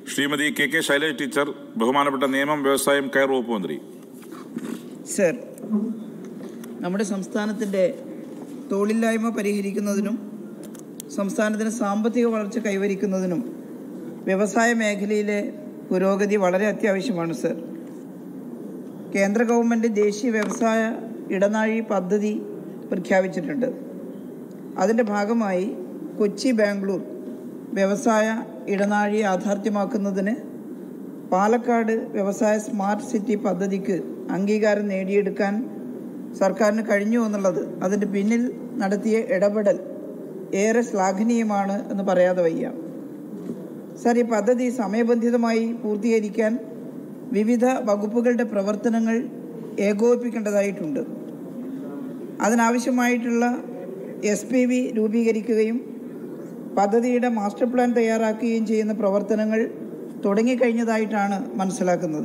Shrimati K K Shailaja teacher ബഹുമാനപ്പെട്ട നിയമം വ്യവസായം കയർ വകുപ്പ് മന്ത്രി സർ നമ്മുടെ സംസ്ഥാനത്തിൻ്റെ തൊഴിലില്ലായ്മ പരിഹരിക്കുന്നതിനും സംസ്ഥാനത്തിന് സാമ്പത്തിക വളർച്ച കൈവരിക്കുന്നതിനും വ്യവസായ മേഖലയിലെ പുരോഗതി വളരെ അത്യാവശ്യമാണ് സർ കേന്ദ്ര ഗവൺമെൻറ് ദേശീയ വ്യവസായ ഇടനാഴി പദ്ധതി പ്രഖ്യാപിച്ചിട്ടുണ്ട് അതിൻ്റെ ഭാഗമായി കൊച്ചി ബാംഗ്ലൂർ വ്യവസായ ഇടനാഴി യാഥാർത്ഥ്യമാക്കുന്നതിന് പാലക്കാട് വ്യവസായ സ്മാർട്ട് സിറ്റി പദ്ധതിക്ക് അംഗീകാരം നേടിയെടുക്കാൻ സർക്കാരിന് കഴിഞ്ഞു എന്നുള്ളത് അതിൻ്റെ പിന്നിൽ നടത്തിയ ഇടപെടൽ ഏറെ ശ്ലാഘനീയമാണ് എന്ന് പറയാതെ വയ്യ സർ ഈ പദ്ധതി സമയബന്ധിതമായി പൂർത്തീകരിക്കാൻ വിവിധ വകുപ്പുകളുടെ പ്രവർത്തനങ്ങൾ ഏകോപിപ്പിക്കേണ്ടതായിട്ടുണ്ട് അതിനാവശ്യമായിട്ടുള്ള എസ് പി വി രൂപീകരിക്കുകയും പദ്ധതിയുടെ മാസ്റ്റർ പ്ലാൻ തയ്യാറാക്കുകയും ചെയ്യുന്ന പ്രവർത്തനങ്ങൾ തുടങ്ങിക്കഴിഞ്ഞതായിട്ടാണ് മനസ്സിലാക്കുന്നത്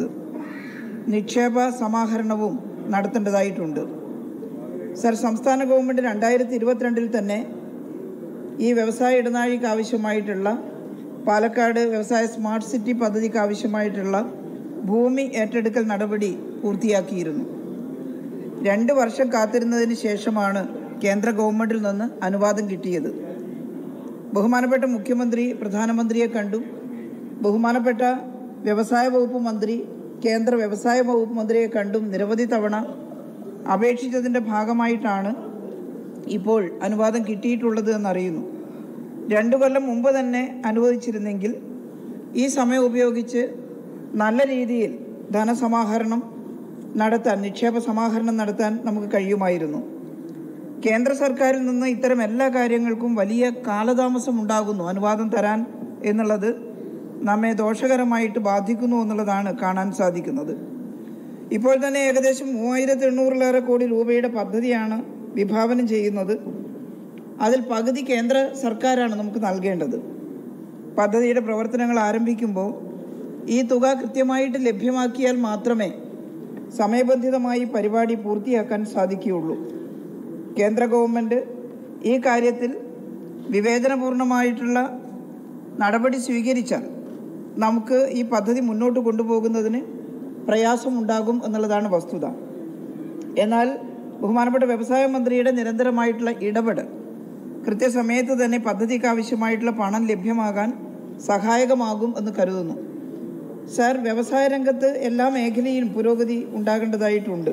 നിക്ഷേപ സമാഹരണവും നടത്തേണ്ടതായിട്ടുണ്ട് സർ സംസ്ഥാന ഗവൺമെൻറ് രണ്ടായിരത്തി ഇരുപത്തിരണ്ടിൽ തന്നെ ഈ വ്യവസായ ഇടനാഴിക്ക് ആവശ്യമായിട്ടുള്ള പാലക്കാട് വ്യവസായ സ്മാർട്ട് സിറ്റി പദ്ധതിക്ക് ആവശ്യമായിട്ടുള്ള ഭൂമി ഏറ്റെടുക്കൽ നടപടി പൂർത്തിയാക്കിയിരുന്നു രണ്ട് വർഷം കാത്തിരുന്നതിന് ശേഷമാണ് കേന്ദ്ര ഗവൺമെൻറ്റിൽ നിന്ന് അനുവാദം കിട്ടിയത് ബഹുമാനപ്പെട്ട മുഖ്യമന്ത്രി പ്രധാനമന്ത്രിയെ കണ്ടു ബഹുമാനപ്പെട്ട വ്യവസായ വകുപ്പ് മന്ത്രി കേന്ദ്ര വ്യവസായ വകുപ്പ് മന്ത്രിയെ കണ്ടും നിരവധി തവണ അപേക്ഷിച്ചതിൻ്റെ ഭാഗമായിട്ടാണ് ഇപ്പോൾ അനുവാദം കിട്ടിയിട്ടുള്ളത് എന്നറിയുന്നു രണ്ടു കൊല്ലം മുമ്പ് തന്നെ അനുവദിച്ചിരുന്നെങ്കിൽ ഈ സമയം ഉപയോഗിച്ച് നല്ല രീതിയിൽ ധനസമാഹരണം നടത്താൻ നിക്ഷേപ സമാഹരണം നടത്താൻ നമുക്ക് കഴിയുമായിരുന്നു കേന്ദ്ര സർക്കാരിൽ നിന്ന് ഇത്തരം എല്ലാ കാര്യങ്ങൾക്കും വലിയ കാലതാമസം ഉണ്ടാകുന്നു അനുവാദം തരാൻ എന്നുള്ളത് നമ്മെ ദോഷകരമായിട്ട് ബാധിക്കുന്നു എന്നുള്ളതാണ് കാണാൻ സാധിക്കുന്നത് ഇപ്പോൾ തന്നെ ഏകദേശം മൂവായിരത്തി എണ്ണൂറിലേറെ കോടി രൂപയുടെ പദ്ധതിയാണ് വിഭാവനം ചെയ്യുന്നത് അതിൽ പകുതി കേന്ദ്ര സർക്കാരാണ് നമുക്ക് നൽകേണ്ടത് പദ്ധതിയുടെ പ്രവർത്തനങ്ങൾ ആരംഭിക്കുമ്പോൾ ഈ തുക കൃത്യമായിട്ട് ലഭ്യമാക്കിയാൽ മാത്രമേ സമയബന്ധിതമായി പരിപാടി പൂർത്തിയാക്കാൻ സാധിക്കുകയുള്ളൂ കേന്ദ്ര ഗവൺമെൻറ് ഈ കാര്യത്തിൽ വിവേചനപൂർണമായിട്ടുള്ള നടപടി സ്വീകരിച്ചാൽ നമുക്ക് ഈ പദ്ധതി മുന്നോട്ട് കൊണ്ടുപോകുന്നതിന് പ്രയാസമുണ്ടാകും എന്നുള്ളതാണ് വസ്തുത എന്നാൽ ബഹുമാനപ്പെട്ട വ്യവസായ മന്ത്രിയുടെ നിരന്തരമായിട്ടുള്ള ഇടപെടൽ കൃത്യസമയത്ത് തന്നെ പദ്ധതിക്ക് ആവശ്യമായിട്ടുള്ള പണം ലഭ്യമാകാൻ സഹായകമാകും എന്ന് കരുതുന്നു സാർ വ്യവസായ രംഗത്ത് എല്ലാ മേഖലയിലും പുരോഗതി ഉണ്ടാകേണ്ടതായിട്ടുണ്ട്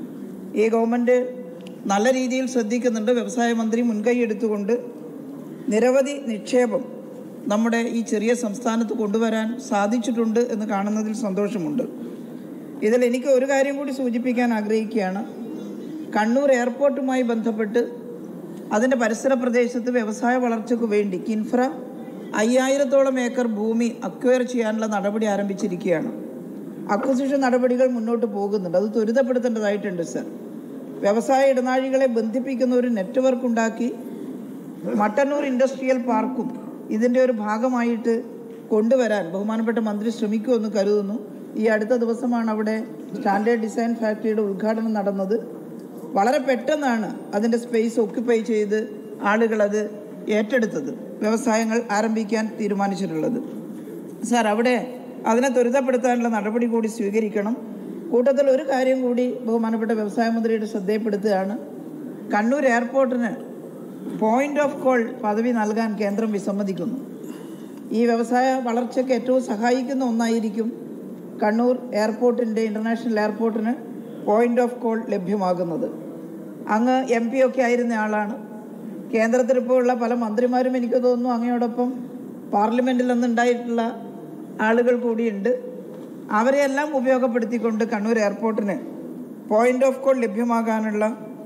ഈ ഗവൺമെൻറ് നല്ല രീതിയിൽ ശ്രദ്ധിക്കുന്നുണ്ട് വ്യവസായ മന്ത്രി മുൻകൈ എടുത്തുകൊണ്ട് നിരവധി നിക്ഷേപം നമ്മുടെ ഈ ചെറിയ സംസ്ഥാനത്ത് കൊണ്ടുവരാൻ സാധിച്ചിട്ടുണ്ട് എന്ന് കാണുന്നതിൽ സന്തോഷമുണ്ട് ഇതിൽ എനിക്ക് ഒരു കാര്യം കൂടി സൂചിപ്പിക്കാൻ ആഗ്രഹിക്കുകയാണ് കണ്ണൂർ എയർപോർട്ടുമായി ബന്ധപ്പെട്ട് അതിൻ്റെ പരിസര പ്രദേശത്ത് വ്യവസായ വളർച്ചയ്ക്ക് വേണ്ടി കിൻഫ്ര അയ്യായിരത്തോളം ഏക്കർ ഭൂമി അക്വയർ ചെയ്യാനുള്ള നടപടി ആരംഭിച്ചിരിക്കുകയാണ് അക്വസിഷൻ നടപടികൾ മുന്നോട്ട് പോകുന്നുണ്ട് അത് ത്വരിതപ്പെടുത്തേണ്ടതായിട്ടുണ്ട് സർ വ്യവസായ ഇടനാഴികളെ ബന്ധിപ്പിക്കുന്ന ഒരു നെറ്റ്വർക്ക് ഉണ്ടാക്കി മട്ടന്നൂർ ഇൻഡസ്ട്രിയൽ പാർക്കും ഇതിൻ്റെ ഒരു ഭാഗമായിട്ട് കൊണ്ടുവരാൻ ബഹുമാനപ്പെട്ട മന്ത്രി ശ്രമിക്കുമെന്ന് കരുതുന്നു ഈ അടുത്ത ദിവസമാണ് അവിടെ സ്റ്റാൻഡേർഡ് ഡിസൈൻ ഫാക്ടറിയുടെ ഉദ്ഘാടനം നടന്നത് വളരെ പെട്ടെന്നാണ് അതിൻ്റെ സ്പേസ് ഒക്യുപ്പൈ ചെയ്ത് ആളുകൾ അത് ഏറ്റെടുത്തത് വ്യവസായങ്ങൾ ആരംഭിക്കാൻ തീരുമാനിച്ചിട്ടുള്ളത് സാർ അവിടെ അതിനെ ത്വരിതപ്പെടുത്താനുള്ള നടപടി കൂടി സ്വീകരിക്കണം കൂട്ടത്തിൽ ഒരു കാര്യം കൂടി ബഹുമാനപ്പെട്ട വ്യവസായ മന്ത്രിയുടെ ശ്രദ്ധയപ്പെടുത്തുകയാണ് കണ്ണൂർ എയർപോർട്ടിന് പോയിന്റ് ഓഫ് കോൾ പദവി നൽകാൻ കേന്ദ്രം വിസമ്മതിക്കുന്നു ഈ വ്യവസായ വളർച്ചയ്ക്ക് ഏറ്റവും സഹായിക്കുന്ന ഒന്നായിരിക്കും കണ്ണൂർ എയർപോർട്ടിൻ്റെ ഇൻ്റർനാഷണൽ എയർപോർട്ടിന് പോയിന്റ് ഓഫ് കോൾ ലഭ്യമാകുന്നത് അങ്ങ് എം പി ഒക്കെ ആയിരുന്ന ആളാണ് കേന്ദ്രത്തിൽ ഇപ്പോൾ ഉള്ള പല മന്ത്രിമാരും എനിക്ക് തോന്നുന്നു അങ്ങയോടൊപ്പം പാർലമെൻറ്റിൽ അന്ന് ഉണ്ടായിട്ടുള്ള ആളുകൾ കൂടിയുണ്ട് അവരെയെല്ലാം ഉപയോഗപ്പെടുത്തിക്കൊണ്ട് കണ്ണൂർ എയർപോർട്ടിന് പോയിന്റ് ഓഫ് കോൾ ലഭ്യമാകാനുള്ള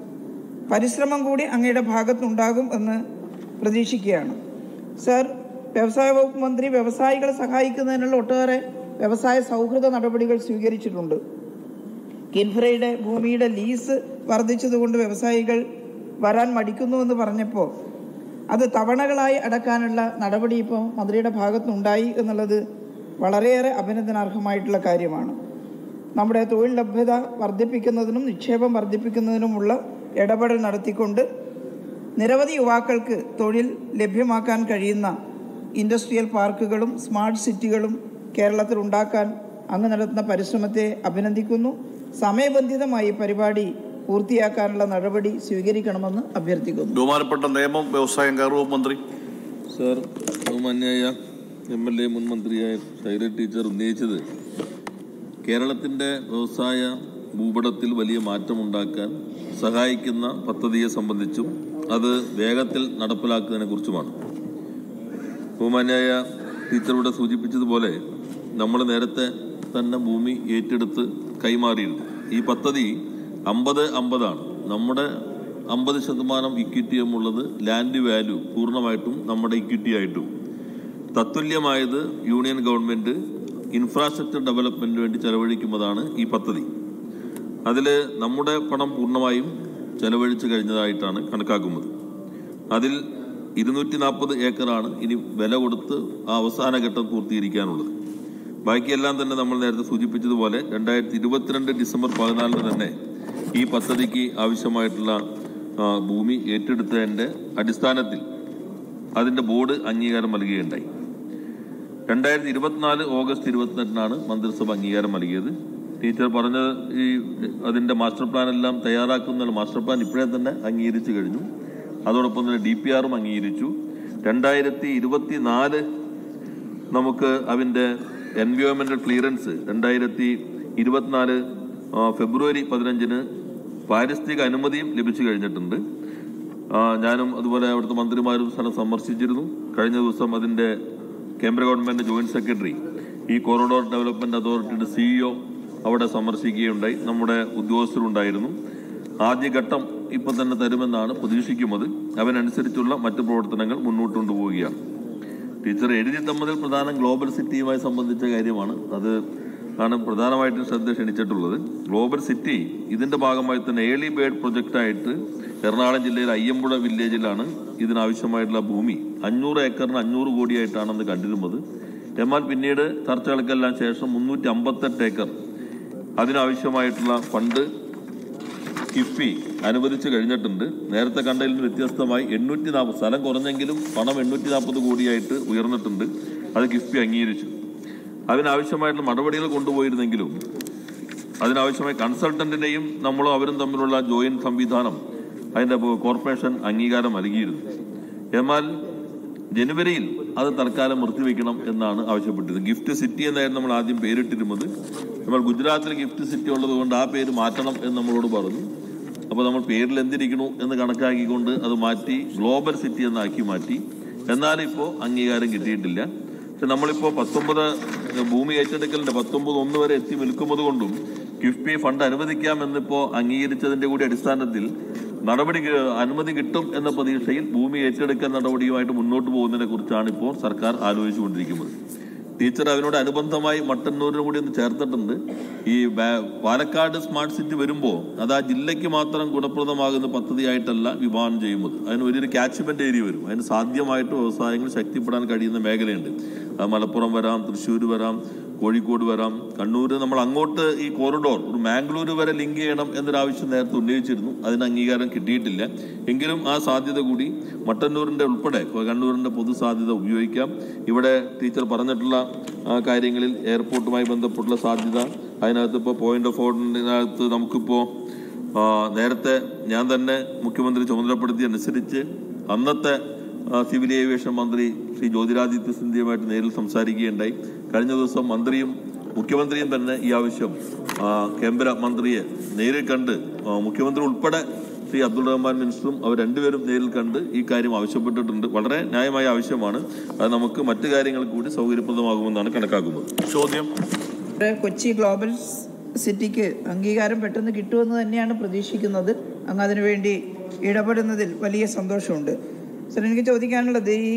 പരിശ്രമം കൂടി അങ്ങയുടെ ഭാഗത്തുണ്ടാകും എന്ന് പ്രതീക്ഷിക്കുകയാണ് സർ വ്യവസായ വകുപ്പ് മന്ത്രി വ്യവസായികളെ സഹായിക്കുന്നതിനുള്ള ഒട്ടേറെ വ്യവസായ സൗഹൃദ നടപടികൾ സ്വീകരിച്ചിട്ടുണ്ട് കിൻഫ്രയുടെ ഭൂമിയുടെ ലീസ് വർദ്ധിച്ചതുകൊണ്ട് വ്യവസായികൾ വരാൻ മടിക്കുന്നു എന്ന് പറഞ്ഞപ്പോൾ അത് തവണകളായി അടക്കാനുള്ള നടപടി ഇപ്പോൾ മന്ത്രിയുടെ ഭാഗത്തുനിന്നുണ്ടായി എന്നുള്ളത് വളരെയേറെ അഭിനന്ദനാർഹമായിട്ടുള്ള കാര്യമാണ് നമ്മുടെ തൊഴിൽ ലഭ്യത വർദ്ധിപ്പിക്കുന്നതിനും നിക്ഷേപം വർദ്ധിപ്പിക്കുന്നതിനുമുള്ള ഇടപെടൽ നടത്തിക്കൊണ്ട് നിരവധി യുവാക്കൾക്ക് തൊഴിൽ ലഭ്യമാക്കാൻ കഴിയുന്ന ഇൻഡസ്ട്രിയൽ പാർക്കുകളും സ്മാർട്ട് സിറ്റികളും കേരളത്തിൽ ഉണ്ടാക്കാൻ അങ്ങ് നടത്തുന്ന പരിശ്രമത്തെ അഭിനന്ദിക്കുന്നു സമയബന്ധിതമായി പരിപാടി പൂർത്തിയാക്കാനുള്ള നടപടി സ്വീകരിക്കണമെന്ന് അഭ്യർത്ഥിക്കുന്നു ബഹുമാനപ്പെട്ട നിയമം വ്യവസായം കയറും മന്ത്രി സർ ബഹുമാന്യായ എം എൽ എ മുൻ മന്ത്രിയായ ശൈല ടീച്ചർ ഉന്നയിച്ചത് കേരളത്തിൻ്റെ വ്യവസായ ഭൂപടത്തിൽ വലിയ മാറ്റമുണ്ടാക്കാൻ സഹായിക്കുന്ന പദ്ധതിയെ സംബന്ധിച്ചും അത് വേഗത്തിൽ നടപ്പിലാക്കുന്നതിനെ കുറിച്ചുമാണ് ബഹുമാന്യായ ടീച്ചർ ഇവിടെ സൂചിപ്പിച്ചതുപോലെ നമ്മൾ നേരത്തെ തന്നെ ഭൂമി ഏറ്റെടുത്ത് കൈമാറിയിട്ടുണ്ട് ഈ പദ്ധതി അമ്പത് അമ്പതാണ് നമ്മുടെ അമ്പത് ശതമാനം ഇക്വിറ്റിയും ഉള്ളത് ലാൻഡ് വാല്യൂ പൂർണ്ണമായിട്ടും നമ്മുടെ ഇക്വിറ്റി ആയിട്ടും തത്തുല്യമായത് യൂണിയൻ ഗവൺമെന്റ് ഇൻഫ്രാസ്ട്രക്ചർ ഡെവലപ്മെന്റിന് വേണ്ടി ചെലവഴിക്കുന്നതാണ് ഈ പദ്ധതി അതിൽ നമ്മുടെ പണം പൂർണ്ണമായും ചെലവഴിച്ചു കഴിഞ്ഞതായിട്ടാണ് കണക്കാക്കുന്നത് അതിൽ ഇരുന്നൂറ്റി നാൽപ്പത് ഏക്കറാണ് ഇനി വില കൊടുത്ത് ആ അവസാന ഘട്ടം പൂർത്തീകരിക്കാനുള്ളത് ബാക്കിയെല്ലാം തന്നെ നമ്മൾ നേരത്തെ സൂചിപ്പിച്ചതുപോലെ രണ്ടായിരത്തി ഇരുപത്തിരണ്ട് ഡിസംബർ പതിനാലിന് തന്നെ ഈ പദ്ധതിക്ക് ആവശ്യമായിട്ടുള്ള ആ, ഭൂമി ഏറ്റെടുത്തതിൻ്റെ അടിസ്ഥാനത്തിൽ അതിൻ്റെ ബോർഡ് അംഗീകാരം നൽകുകയുണ്ടായി രണ്ടായിരത്തി ഇരുപത്തിനാല് ഓഗസ്റ്റ് ഇരുപത്തിനെട്ടിനാണ് മന്ത്രിസഭ അംഗീകാരം നൽകിയത് ടീച്ചർ പറഞ്ഞത് ഈ അതിന്റെ മാസ്റ്റർ പ്ലാൻ എല്ലാം തയ്യാറാക്കുന്ന മാസ്റ്റർ പ്ലാൻ ഇപ്പോഴേ തന്നെ അംഗീകരിച്ചു കഴിഞ്ഞു അതോടൊപ്പം തന്നെ ഡി പി ആറും അംഗീകരിച്ചു രണ്ടായിരത്തി ഇരുപത്തിനാല് നമുക്ക് അതിന്റെ എൻവയോൺമെന്റൽ ക്ലിയറൻസ് രണ്ടായിരത്തി ഇരുപത്തിനാല് ആ, ഫെബ്രുവരി പതിനഞ്ചിന് പാരിസ്ഥിതിക അനുമതിയും ലഭിച്ചു കഴിഞ്ഞിട്ടുണ്ട് ആ, ഞാനും അതുപോലെ അവിടുത്തെ മന്ത്രിമാരും സ്ഥലം സന്ദർശിച്ചിരുന്നു കഴിഞ്ഞ ദിവസം അതിന്റെ കേന്ദ്ര ഗവൺമെന്റ് ജോയിന്റ് സെക്രട്ടറി ഈ കോറിഡോർ ഡെവലപ്മെന്റ് അതോറിറ്റിയുടെ സിഇഒ അവിടെ സന്ദർശിക്കുകയുണ്ടായി നമ്മുടെ ഉദ്യോഗസ്ഥരുണ്ടായിരുന്നു ആദ്യഘട്ടം ഇപ്പം തന്നെ തരുമെന്നാണ് പ്രതീക്ഷിക്കുന്നത് അവനനുസരിച്ചുള്ള മറ്റു പ്രവർത്തനങ്ങൾ മുന്നോട്ട് കൊണ്ടുപോവുകയാണ് ടീച്ചർ എഴുതി തമ്മതിൽ പ്രധാനം ഗ്ലോബൽ സിറ്റിയുമായി സംബന്ധിച്ച കാര്യമാണ് അത് ആണ് പ്രധാനമായിട്ടും ശ്രദ്ധ ക്ഷണിച്ചിട്ടുള്ളത് ഗ്ലോബൽ സിറ്റി ഇതിന്റെ ഭാഗമായി തന്നെ ഏർലി ബേർഡ് പ്രൊജക്റ്റായിട്ട് എറണാകുളം ജില്ലയിലെ അയ്യമ്പുഴ വില്ലേജിലാണ് ഇതിനാവശ്യമായിട്ടുള്ള ഭൂമി അഞ്ഞൂറ് ഏക്കറിന് അഞ്ഞൂറ് കോടിയായിട്ടാണെന്ന് കണ്ടിരുന്നത് എന്നാൽ പിന്നീട് ചർച്ചകൾക്കെല്ലാം ശേഷം മുന്നൂറ്റി അമ്പത്തെട്ട് ഏക്കർ അതിനാവശ്യമായിട്ടുള്ള ഫണ്ട് കിഫ്ബി അനുവദിച്ചു കഴിഞ്ഞിട്ടുണ്ട് നേരത്തെ കണ്ടതിൽ നിന്ന് വ്യത്യസ്തമായി എണ്ണൂറ്റി നാൽപ്പത് സ്ഥലം കുറഞ്ഞെങ്കിലും പണം എണ്ണൂറ്റി നാൽപ്പത് കോടിയായിട്ട് ഉയർന്നിട്ടുണ്ട് അത് കിഫ്ബി അംഗീകരിച്ചു അതിനാവശ്യമായിട്ടുള്ള നടപടികൾ കൊണ്ടുപോയിരുന്നെങ്കിലും അതിനാവശ്യമായ കൺസൾട്ടന്റിനെയും നമ്മളും അവരും തമ്മിലുള്ള ജോയിന്റ് സംവിധാനം അതിന്റെ കോർപ്പറേഷൻ അംഗീകാരം നൽകിയിരുന്നു എന്നാൽ ജനുവരിയിൽ അത് തൽക്കാലം നിർത്തിവെക്കണം എന്നാണ് ആവശ്യപ്പെട്ടത് ഗിഫ്റ്റ് സിറ്റി എന്നായിരുന്നു നമ്മൾ ആദ്യം പേരിട്ടിരുന്നത് നമ്മൾ ഗുജറാത്തിൽ ഗിഫ്റ്റ് സിറ്റി ഉള്ളത് കൊണ്ട് ആ പേര് മാറ്റണം എന്ന് നമ്മളോട് പറഞ്ഞു അപ്പോൾ നമ്മൾ പേരിൽ എന്തിരിക്കണു എന്ന് കണക്കാക്കിക്കൊണ്ട് അത് മാറ്റി ഗ്ലോബൽ സിറ്റി എന്നാക്കി മാറ്റി എന്നാലും ഇപ്പോൾ അംഗീകാരം കിട്ടിയിട്ടില്ല പക്ഷെ നമ്മളിപ്പോൾ പത്തൊമ്പത് ഭൂമി ഏറ്റെടുക്കലിന്റെ പത്തൊമ്പത് ഒന്ന് വരെ എത്തി നിൽക്കുന്നത് കൊണ്ടും കിഫ്ബി ഫണ്ട് അനുവദിക്കാമെന്നിപ്പോൾ അംഗീകരിച്ചതിന്റെ കൂടി അടിസ്ഥാനത്തിൽ നടപടി ക- അനുമതി കിട്ടും എന്ന പ്രതീക്ഷയിൽ ഭൂമി ഏറ്റെടുക്കൽ നടപടിയുമായിട്ട് മുന്നോട്ട് പോകുന്നതിനെ കുറിച്ചാണ് ഇപ്പോൾ സർക്കാർ ആലോചിച്ചുകൊണ്ടിരിക്കുന്നത് ടീച്ചർ അതിനോട് അനുബന്ധമായി മട്ടന്നൂരിനും കൂടി ഒന്ന് ചേർത്തിട്ടുണ്ട് ഈ ബാ- പാലക്കാട് സ്മാർട്ട് സിറ്റി വരുമ്പോൾ അത് ആ ജില്ലയ്ക്ക് മാത്രം ഗുണപ്രദമാകുന്ന പദ്ധതിയായിട്ടല്ല വിഭാവനം ചെയ്യുന്നത് അതിന് വലിയൊരു ക്യാച്ച്മെന്റ് ഏരിയ വരും അതിന് സാധ്യമായിട്ട് വ്യവസായങ്ങൾ ശക്തിപ്പെടാൻ കഴിയുന്ന മേഖലയുണ്ട് അത് മലപ്പുറം വരാം തൃശ്ശൂർ വരാം കോഴിക്കോട് വരാം കണ്ണൂർ നമ്മൾ അങ്ങോട്ട് ഈ കോറിഡോർ ഒരു മാംഗ്ലൂർ വരെ ലിങ്ക് ചെയ്യണം എന്നൊരാവശ്യം നേരത്തെ ഉന്നയിച്ചിരുന്നു അതിന് അംഗീകാരം കിട്ടിയിട്ടില്ല എങ്കിലും ആ സാധ്യത കൂടി മട്ടന്നൂരിന്റെ ഉൾപ്പെടെ കണ്ണൂരിന്റെ പൊതു സാധ്യത ഉപയോഗിക്കാം ഇവിടെ ടീച്ചർ പറഞ്ഞിട്ടുള്ള ആ, കാര്യങ്ങളിൽ എയർപോർട്ടുമായി ബന്ധപ്പെട്ടുള്ള സാധ്യത അതിനകത്ത് ഇപ്പോൾ പോയിന്റ് ഓഫ് ഓർഡറിനകത്ത് നമുക്കിപ്പോൾ ആ, നേരത്തെ ഞാൻ തന്നെ മുഖ്യമന്ത്രി ചുമതലപ്പെടുത്തിയ അനുസരിച്ച് അന്നത്തെ ആ, സിവിൽ ഏവിയേഷൻ മന്ത്രി ശ്രീ ജ്യോതിരാദിത്യ സിന്ധ്യയുമായിട്ട് നേരിൽ സംസാരിക്കുകയുണ്ടായി കഴിഞ്ഞ ദിവസം മന്ത്രിയും മുഖ്യമന്ത്രിയും തന്നെ ഈ ആവശ്യം ആ, കേന്ദ്ര മന്ത്രിയെ നേരിൽ കണ്ട് ആ, മുഖ്യമന്ത്രി ഉൾപ്പെടെ ശ്രീ അബ്ദുൾ റഹ്മാൻ മിനിസ്റ്ററും അവർ രണ്ടുപേരും നേരിൽ കണ്ട് ഈ കാര്യം ആവശ്യപ്പെട്ടിട്ടുണ്ട് വളരെ ന്യായമായ ആവശ്യമാണ് അത് നമുക്ക് മറ്റു കാര്യങ്ങൾ കൂടി സൗകര്യപ്രദമാകുമെന്നാണ് കണക്കാക്കുന്നത് ചോദ്യം ഇവിടെ കൊച്ചി ഗ്ലോബൽ സിറ്റിക്ക് അംഗീകാരം പെട്ടെന്ന് കിട്ടുമെന്ന് തന്നെയാണ് പ്രതീക്ഷിക്കുന്നത് അങ്ങ് അതിനുവേണ്ടി ഇടപെടുന്നതിൽ വലിയ സന്തോഷമുണ്ട് സർ എനിക്ക് ചോദിക്കാനുള്ളത് ഈ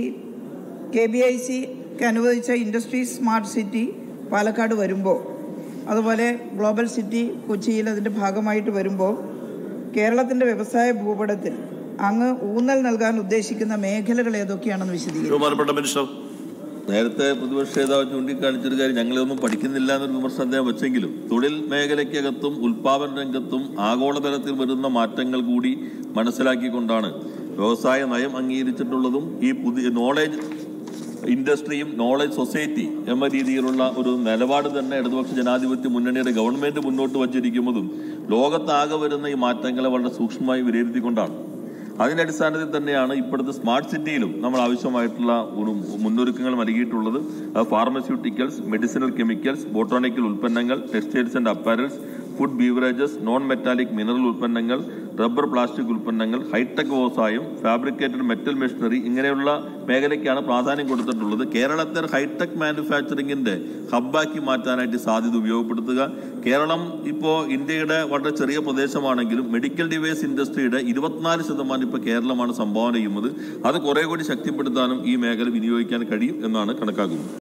കെ ബി ഐ സിക്ക് അനുവദിച്ച ഇൻഡസ്ട്രി സ്മാർട്ട് സിറ്റി പാലക്കാട് വരുമ്പോൾ അതുപോലെ ഗ്ലോബൽ സിറ്റി കൊച്ചിയിൽ അതിൻ്റെ ഭാഗമായിട്ട് വരുമ്പോൾ കേരളത്തിൻ്റെ വ്യവസായ ഭൂപടത്തിൽ അങ്ങ് ഊന്നൽ നൽകാൻ ഉദ്ദേശിക്കുന്ന മേഖലകൾ ഏതൊക്കെയാണെന്ന് വിശദീകരിക്കും ബഹുമാനപ്പെട്ട മിനിസ്റ്റർ നേരത്തെ പ്രതിപക്ഷ നേതാവ് ചൂണ്ടിക്കാണിച്ചൊരു കാര്യം ഞങ്ങളൊന്നും പഠിക്കുന്നില്ല എന്നൊരു വിമർശനം അദ്ദേഹം വെച്ചെങ്കിലും തൊഴിൽ മേഖലയ്ക്കകത്തും ഉൽപാദന രംഗത്തും ആഗോളതലത്തിൽ വരുന്ന മാറ്റങ്ങൾ കൂടി മനസ്സിലാക്കിക്കൊണ്ടാണ് വ്യവസായ നയം അംഗീകരിച്ചിട്ടുള്ളതും ഈ പുതിയ നോളേജ് ഇൻഡസ്ട്രിയും നോളജ് സൊസൈറ്റി എന്ന രീതിയിലുള്ള ഒരു നിലപാട് തന്നെ ഇടതുപക്ഷ ജനാധിപത്യ മുന്നണിയുടെ ഗവൺമെന്റ് മുന്നോട്ട് വച്ചിരിക്കുന്നതും ലോകത്താകെ വരുന്ന ഈ മാറ്റങ്ങളെ വളരെ സൂക്ഷ്മമായി വിലയിരുത്തിക്കൊണ്ടാണ് അതിന്റെ അടിസ്ഥാനത്തിൽ തന്നെയാണ് ഇപ്പോഴത്തെ സ്മാർട്ട് സിറ്റിയിലും നമ്മൾ ആവശ്യമായിട്ടുള്ള ഒരു മുന്നൊരുക്കങ്ങൾ നൽകിയിട്ടുള്ളത് ഫാർമസ്യൂട്ടിക്കൽസ് മെഡിസിനൽ കെമിക്കൽസ് ബോട്ടോണിക്കൽ ഉൽപ്പന്നങ്ങൾ textiles and apparels food beverages non metallic mineral ഉൽപ്പന്നങ്ങൾ റബ്ബർ പ്ലാസ്റ്റിക് ഉൽപ്പന്നങ്ങൾ ഹൈടെക് വ്യവസായം ഫാബ്രിക്കേറ്റഡ് മെറ്റൽ മെഷീനറി ഇങ്ങനെയുള്ള മേഖലയ്ക്കാണ് പ്രാധാന്യം കൊടുത്തിട്ടുള്ളത് കേരളത്തെ ഹൈടെക് മാനുഫാക്ചറിംഗിന്റെ ഹബ്ബാക്കി മാറ്റാനായിട്ട് സാധ്യത ഉപയോഗപ്പെടുത്തുക കേരളം ഇപ്പോൾ ഇന്ത്യയുടെ വളരെ ചെറിയ പ്രദേശമാണെങ്കിലും മെഡിക്കൽ ഡിവൈസ് ഇൻഡസ്ട്രിയുടെ ഇരുപത്തിനാല് ശതമാനം ഇപ്പോൾ കേരളമാണ് സംഭാവന ചെയ്യുന്നത് അത് കുറെ കൂടി ശക്തിപ്പെടുത്താനും ഈ മേഖല വിനിയോഗിക്കാൻ കഴിയും എന്നാണ് കണക്കാക്കുന്നത്